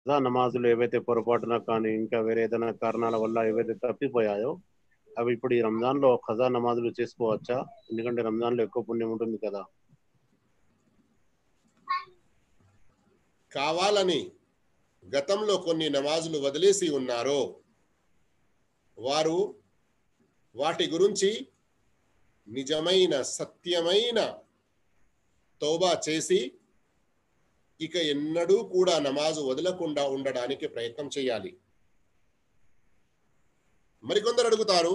ఖజా నమాజులు ఏవైతే పొరపాటున కానీ ఇంకా వేరే ఏదైనా కారణాల వల్ల ఏవైతే తప్పిపోయాయో అవి ఇప్పుడు ఈ రంజాన్ లో ఖజా నమాజులు చేసుకోవచ్చా ఎందుకంటే రంజాన్ లో ఎక్కువ పుణ్యం ఉంటుంది కదా కావాలని గతంలో కొన్ని నమాజులు వదిలేసి ఉన్నారో వారు వాటి గురించి నిజమైన సత్యమైన తౌబా చేసి ఇక ఎన్నడూ కూడా నమాజు వదలకుండా ఉండడానికి ప్రయత్నం చేయాలి మరికొందరు అడుగుతారు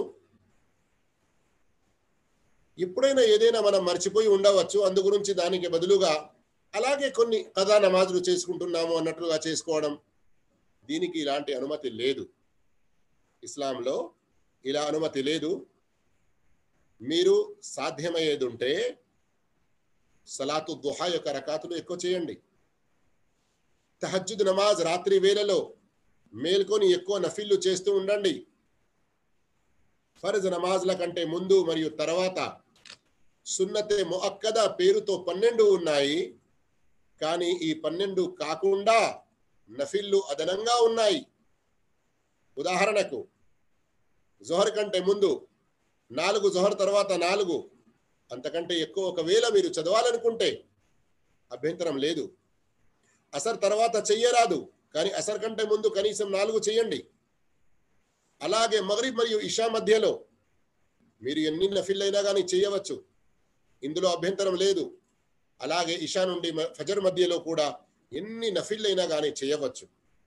ఎప్పుడైనా ఏదైనా మనం మర్చిపోయి ఉండవచ్చు అందు గురించి దానికి బదులుగా అలాగే కొన్ని కథా నమాజులు చేసుకుంటున్నాము అన్నట్లుగా చేసుకోవడం దీనికి ఇలాంటి అనుమతి లేదు ఇస్లాంలో ఇలా అనుమతి లేదు మీరు సాధ్యమయ్యేది ఉంటే సలాతు దుహా యొక్క రకాతులు ఎక్కువ చేయండి తహజ్జుద్ నమాజ్ రాత్రి వేళలో మేల్కొని ఎక్కువ నఫిల్లు చేస్తూ ఉండండి ఫర్జ్ నమాజ్ల కంటే ముందు మరియు తర్వాత సున్నతే ముఅక్కద పేరుతో పన్నెండు ఉన్నాయి కానీ ఈ పన్నెండు కాకుండా నఫిల్లు అదనంగా ఉన్నాయి ఉదాహరణకు జొహర్ కంటే ముందు నాలుగు జొహర్ తర్వాత నాలుగు అంతకంటే ఎక్కువ ఒకవేళ మీరు చదవాలనుకుంటే అభ్యంతరం లేదు అసర్ తర్వాత చెయ్యరాదు కానీ అసర్ కంటే ముందు కనీసం నాలుగు చేయండి అలాగే మగరిబ్ మరియు ఇషా మధ్యలో మీరు ఎన్ని నఫిల్ అయినా కానీ చేయవచ్చు ఇందులో అభ్యంతరం లేదు అలాగే ఇషా నుండి మ- ఫజర్ మధ్యలో కూడా ఎన్ని నఫిల్ అయినా కానీ చేయవచ్చు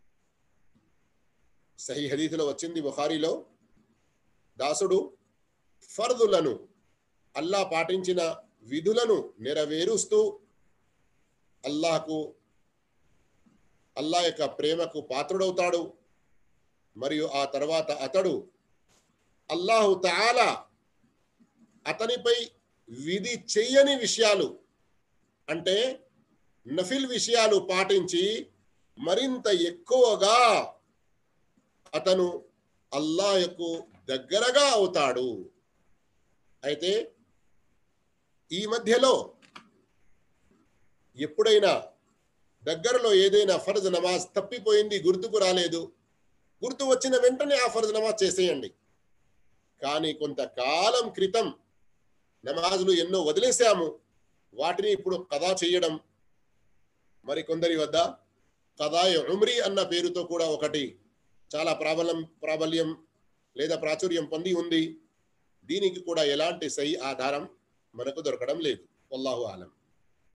సహీ హదీతులో వచ్చింది బుఖారీలో దాసుడు ఫర్దులను అల్లా పాటించిన విధులను నెరవేరుస్తూ అల్లాహకు అల్లా యొక్క ప్రేమకు పాత్రుడవుతాడు మరియు ఆ తర్వాత అతడు అల్లాహు తాలా అతనిపై విధి చెయ్యని విషయాలు అంటే నఫిల్ విషయాలు పాటించి మరింత ఎక్కువగా అతను అల్లాహకు దగ్గరగా అవుతాడు అయితే ఈ మధ్యలో ఎప్పుడైనా దగ్గరలో ఏదైనా ఫర్జ్ నమాజ్ తప్పిపోయింది గుర్తుకు రాలేదు గుర్తు వచ్చిన వెంటనే ఆ ఫర్జ్ నమాజ్ చేసేయండి కానీ కొంతకాలం క్రితం నమాజులు ఎన్నో వదిలేసాము వాటిని ఇప్పుడు కథా చేయడం మరి కొందరి వద్ద కథాయ ఉమ్రీ అన్న పేరుతో కూడా ఒకటి చాలా ప్రాబల్యం ప్రాబల్యం లేదా ప్రాచుర్యం పొంది ఉంది దీనికి కూడా ఎలాంటి సై ఆధారం మనకు దొరకడం లేదు వల్లాహు ఆలం